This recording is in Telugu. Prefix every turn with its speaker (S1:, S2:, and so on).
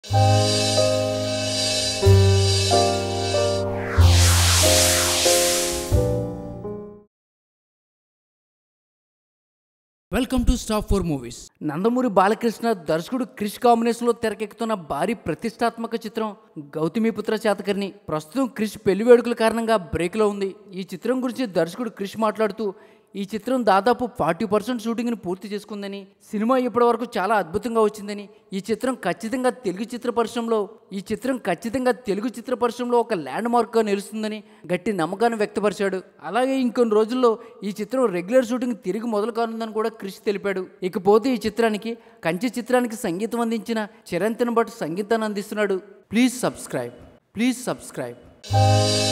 S1: welcome to stop four movies Nandamuri Balakrishna దర్శకుడు క్రిష్ కాంబినేషన్లో తెరకెక్కుతున్న భారీ ప్రతిష్టాత్మక చిత్రం గౌతమిపుత్ర చేతకర్ణి ప్రస్తుతం క్రిష్ పెళ్లి వేడుకల కారణంగా బ్రేక్లో ఉంది ఈ చిత్రం గురించి దర్శకుడు క్రిష్ మాట్లాడుతూ ఈ చిత్రం దాదాపు ఫార్టీ పర్సెంట్ షూటింగ్ని పూర్తి చేసుకుందని సినిమా ఇప్పటివరకు చాలా అద్భుతంగా వచ్చిందని ఈ చిత్రం ఖచ్చితంగా తెలుగు చిత్ర పరిశ్రమలో ఈ చిత్రం ఖచ్చితంగా తెలుగు చిత్ర పరిశ్రమలో ఒక ల్యాండ్ మార్క్గా నిలుస్తుందని గట్టి నమ్మకాన్ని వ్యక్తపరిచాడు అలాగే ఇంకొన్ని రోజుల్లో ఈ చిత్రం రెగ్యులర్ షూటింగ్ తిరిగి మొదలు కానుందని కూడా క్రిష్ తెలిపాడు ఇకపోతే ఈ చిత్రానికి కంచి చిత్రానికి సంగీతం అందించిన చిరంతన్ భట్ సంగీతాన్ని అందిస్తున్నాడు ప్లీజ్ సబ్స్క్రైబ్ ప్లీజ్ సబ్స్క్రైబ్